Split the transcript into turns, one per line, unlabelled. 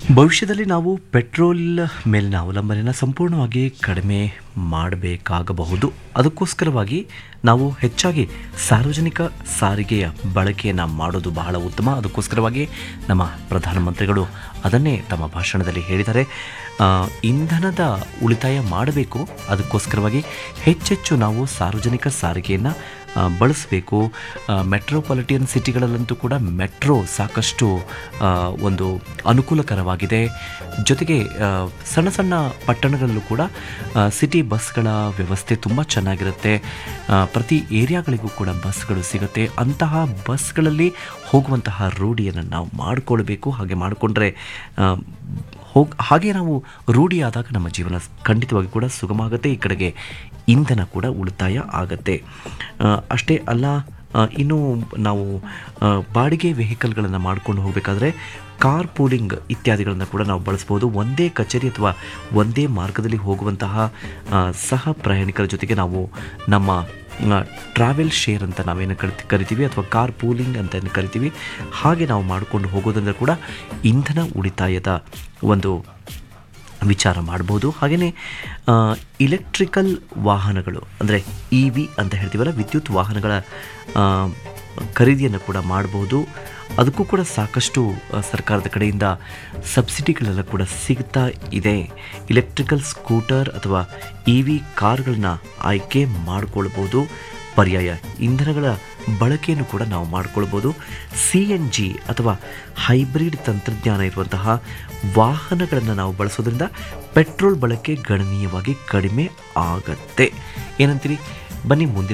ಭವಿಷ್ಯದಲ್ಲಿ ನಾವು ಪೆಟ್ರೋಲ್ ಮೇಲಿನ ಅವಲಂಬನೆಯನ್ನು ಸಂಪೂರ್ಣವಾಗಿ ಕಡಿಮೆ ಮಾಡಬೇಕಾಗಬಹುದು ಅದಕ್ಕೋಸ್ಕರವಾಗಿ ನಾವು ಹೆಚ್ಚಾಗಿ ಸಾರ್ವಜನಿಕ ಸಾರಿಗೆಯ ಬಳಕೆಯನ್ನು ಮಾಡೋದು ಬಹಳ ಉತ್ತಮ ಅದಕ್ಕೋಸ್ಕರವಾಗಿ ನಮ್ಮ ಪ್ರಧಾನಮಂತ್ರಿಗಳು ಅದನ್ನೇ ತಮ್ಮ ಭಾಷಣದಲ್ಲಿ ಹೇಳಿದ್ದಾರೆ ಆ, ಇಂಧನದ ಉಳಿತಾಯ ಮಾಡಬೇಕು ಅದಕ್ಕೋಸ್ಕರವಾಗಿ ಹೆಚ್ಚೆಚ್ಚು ನಾವು ಸಾರ್ವಜನಿಕ ಸಾರಿಗೆಯನ್ನು ಆ, ಬಳಸಬೇಕು ಮೆಟ್ರೋಪಾಲಿಟಿಯನ್ ಸಿಟಿಗಳಲ್ಲಂತೂ ಕೂಡ ಮೆಟ್ರೋ ಸಾಕಷ್ಟು ಆ, ಒಂದು ಅನುಕೂಲಕರವಾಗಿದೆ ಜೊತೆಗೆ ಆ, ಸಣ್ಣ ಸಣ್ಣ ಪಟ್ಟಣಗಳಲ್ಲೂ ಕೂಡ ಆ, ಸಿಟಿ ಬಸ್ಗಳ ವ್ಯವಸ್ಥೆ ತುಂಬ ಚೆನ್ನಾಗಿರುತ್ತೆ ಆ, ಪ್ರತಿ ಏರಿಯಾಗಳಿಗೂ ಕೂಡ ಬಸ್ಗಳು ಸಿಗುತ್ತೆ ಅಂತಹ ಬಸ್ಗಳಲ್ಲಿ ಹೋಗುವಂತಹ ರೂಢಿಯನ್ನು ನಾವು ಮಾಡಿಕೊಳ್ಬೇಕು ಹಾಗೆ ಮಾಡಿಕೊಂಡ್ರೆ ಹೋಗ್ ಹಾಗೆ ನಾವು ರೂಢಿಯಾದಾಗ ನಮ್ಮ ಜೀವನ ಖಂಡಿತವಾಗಿ ಕೂಡ ಸುಗಮ ಆಗುತ್ತೆ ಈ ಕಡೆಗೆ ಇಂಧನ ಕೂಡ ಉಳಿತಾಯ ಆಗತ್ತೆ ಆ, ಅಷ್ಟೇ ಅಲ್ಲ ಆ, ಇನ್ನು ನಾವು ಆ, ಬಾಡಿಗೆ ವೆಹಿಕಲ್ಗಳನ್ನು ಮಾಡ್ಕೊಂಡು ಹೋಗಬೇಕಾದ್ರೆ ಕಾರ್ ಪೂಲಿಂಗ್ ಇತ್ಯಾದಿಗಳನ್ನು ಕೂಡ ನಾವು ಬಳಸ್ಬೋದು ಒಂದೇ ಕಚೇರಿ ಅಥವಾ ಒಂದೇ ಮಾರ್ಗದಲ್ಲಿ ಹೋಗುವಂತಹ ಆ, ಸಹ ಪ್ರಯಾಣಿಕರ ಜೊತೆಗೆ ನಾವು ನಮ್ಮ ಟ್ರಾವೆಲ್ ಶೇರ್ ಅಂತ ನಾವೇನು ಕರಿತಿ ಕರಿತೀವಿ ಅಥವಾ ಕಾರ್ ಪೂಲಿಂಗ್ ಅಂತ ಏನು ಕರಿತೀವಿ ಹಾಗೆ ನಾವು ಮಾಡಿಕೊಂಡು ಹೋಗೋದ್ರಿಂದ ಕೂಡ ಇಂಧನ ಉಳಿತಾಯದ ಒಂದು ವಿಚಾರ ಮಾಡ್ಬೋದು ಹಾಗೆಯೇ ಇಲೆಕ್ಟ್ರಿಕಲ್ ವಾಹನಗಳು ಅಂದರೆ ಇ ವಿ ಅಂತ ಹೇಳ್ತೀವಲ್ಲ ವಿದ್ಯುತ್ ವಾಹನಗಳ ಆ, ಖರೀದಿಯನ್ನು ಕೂಡ ಮಾಡ್ಬೋದು ಅದಕ್ಕೂ ಕೂಡ ಸಾಕಷ್ಟು ಆ, ಸರ್ಕಾರದ ಕಡೆಯಿಂದ ಸಬ್ಸಿಡಿಗಳೆಲ್ಲ ಕೂಡ ಸಿಗ್ತಾ ಇದೆ ಇಲೆಕ್ಟ್ರಿಕಲ್ ಸ್ಕೂಟರ್ ಅಥವಾ ಇ ವಿ ಕಾರ್ಗಳನ್ನ ಆಯ್ಕೆ ಮಾಡಿಕೊಳ್ಬೋದು ಪರ್ಯಾಯ ಇಂಧನಗಳ ಬಳಕೆಯನ್ನು ಕೂಡ ನಾವು ಮಾಡಿಕೊಳ್ಬೋದು ಸಿ ಎನ್ ಜಿ ಅಥವಾ ಹೈಬ್ರಿಡ್ ತಂತ್ರಜ್ಞಾನ ಇರುವಂತಹ ವಾಹನಗಳನ್ನು ನಾವು ಬಳಸೋದ್ರಿಂದ ಪೆಟ್ರೋಲ್ ಬಳಕೆ ಗಣನೀಯವಾಗಿ ಕಡಿಮೆ ಆಗತ್ತೆ ಏನಂತೀರಿ ಬನ್ನಿ ಮುಂದಿನ